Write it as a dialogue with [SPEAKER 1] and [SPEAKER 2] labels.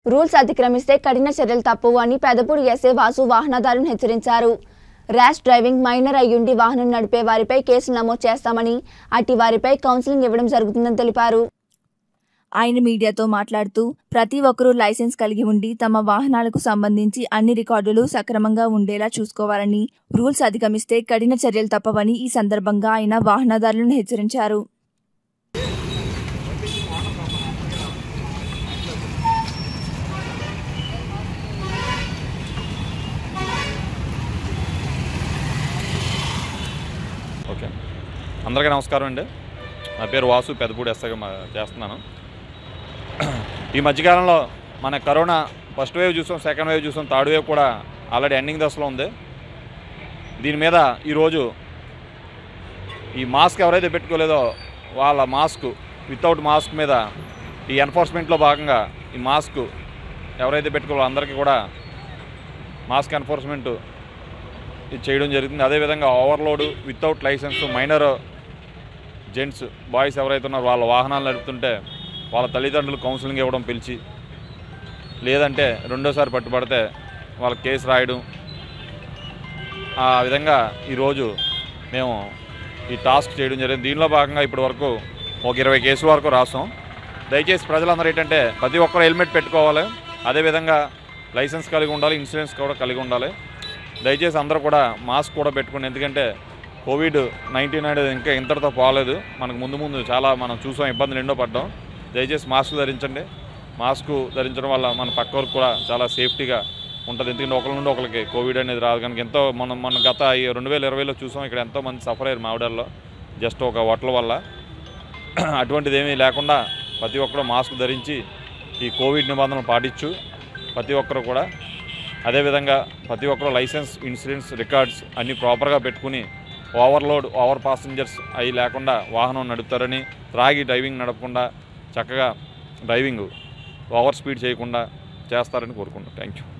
[SPEAKER 1] rules అతిక్రమిస్తే కఠిన చర్యలు తప్పవు అని పెదపూడి ఎస్ఏ వాసు వాహనదారులను హెచ్చరించారు ర్యాష్ డ్రైవింగ్ మైనర్ అయ్యుండి వాహనం నడిపే వారిపై కేసులు నమోదు చేస్తామని అట్టి వారిపై కౌన్సిలింగ్ ఇవ్వడం జరుగుతుందని తెలిపారు ఆయన మీడియాతో మాట్లాడుతూ ప్రతి ఒక్కరూ లైసెన్స్ కలిగి ఉండి తమ వాహనాలకు సంబంధించి అన్ని రికార్డులు సక్రమంగా ఉండేలా చూసుకోవాలని రూల్స్ అధిగమిస్తే కఠిన చర్యలు తప్పవని ఈ సందర్భంగా ఆయన వాహనదారులను హెచ్చరించారు
[SPEAKER 2] ఓకే అందరికీ నమస్కారం అండి నా పేరు వాసు పెద్దపూడి ఎస్ఐగా మా- చేస్తున్నాను ఈ మధ్యకాలంలో మన కరోనా ఫస్ట్ వేవ్ చూసాం సెకండ్ వేవ్ చూసాం థర్డ్ వేవ్ కూడా ఆల్రెడీ ఎండింగ్ దశలో ఉంది దీని మీద ఈరోజు ఈ మాస్క్ ఎవరైతే పెట్టుకోలేదో వాళ్ళ మాస్క్ వితౌట్ మాస్క్ మీద ఈ ఎన్ఫోర్స్మెంట్లో భాగంగా ఈ మాస్క్ ఎవరైతే పెట్టుకోవాలో అందరికీ కూడా మాస్క్ ఎన్ఫోర్స్మెంట్ ఇది చేయడం జరుగుతుంది అదేవిధంగా overload without licence minor gents boys ఎవరైతే ఉన్నారో వాళ్ళ వాహనాలు నడుపుతుంటే వాళ్ళ తల్లిదండ్రులు కౌన్సిలింగ్ ఇవ్వడం పిలిచి లేదంటే రెండోసారి పట్టుబడితే వాళ్ళకి కేసు రాయడం ఆ విధంగా ఈరోజు మేము ఈ టాస్క్ చేయడం జరిగింది దీనిలో భాగంగా ఇప్పటి వరకు ఒక ఇరవై కేసుల వరకు రాసాం దయచేసి ప్రజలందరూ ఏంటంటే ప్రతి ఒక్కరు హెల్మెట్ పెట్టుకోవాలి అదేవిధంగా లైసెన్స్ కలిగి ఉండాలి ఇన్సూరెన్స్ కూడా కలిగి ఉండాలి దయచేసి అందరూ కూడా మాస్క్ కూడా పెట్టుకోండి ఎందుకంటే కోవిడ్ నైన్టీన్ అనేది ఇంకా ఇంతటితో పోలేదు మనకు ముందు ముందు చాలా మనం చూసాం ఇబ్బందులు ఎన్నో పడ్డాం దయచేసి మాస్క్ ధరించండి మాస్క్ ధరించడం వల్ల మన పక్క వరకు కూడా చాలా సేఫ్టీగా ఉంటుంది ఎందుకంటే ఒకరి నుండి ఒకరికి కోవిడ్ అనేది రాదు కనుక ఎంతో మనం మన గత ఈ రెండు వేల ఇరవైలో చూసాం ఇక్కడ ఎంతో మంది సఫర్ అయ్యారు మావిడల్లో జస్ట్ ఒక హోటల్ వల్ల అటువంటిది ఏమీ లేకుండా ప్రతి ఒక్కరు మాస్క్ ధరించి ఈ కోవిడ్ నిబంధనలు పాటించు ప్రతి ఒక్కరు కూడా అదేవిధంగా ప్రతి ఒక్కరు లైసెన్స్ ఇన్సూరెన్స్ రికార్డ్స్ అన్నీ ప్రాపర్గా పెట్టుకుని ఓవర్లోడ్ ఓవర్ పాసెంజర్స్ అవి లేకుండా వాహనం నడుపుతారని త్రాగి డ్రైవింగ్ నడపకుండా చక్కగా డ్రైవింగ్ ఓవర్ స్పీడ్ చేయకుండా చేస్తారని కోరుకుంటున్నాను థ్యాంక్ యూ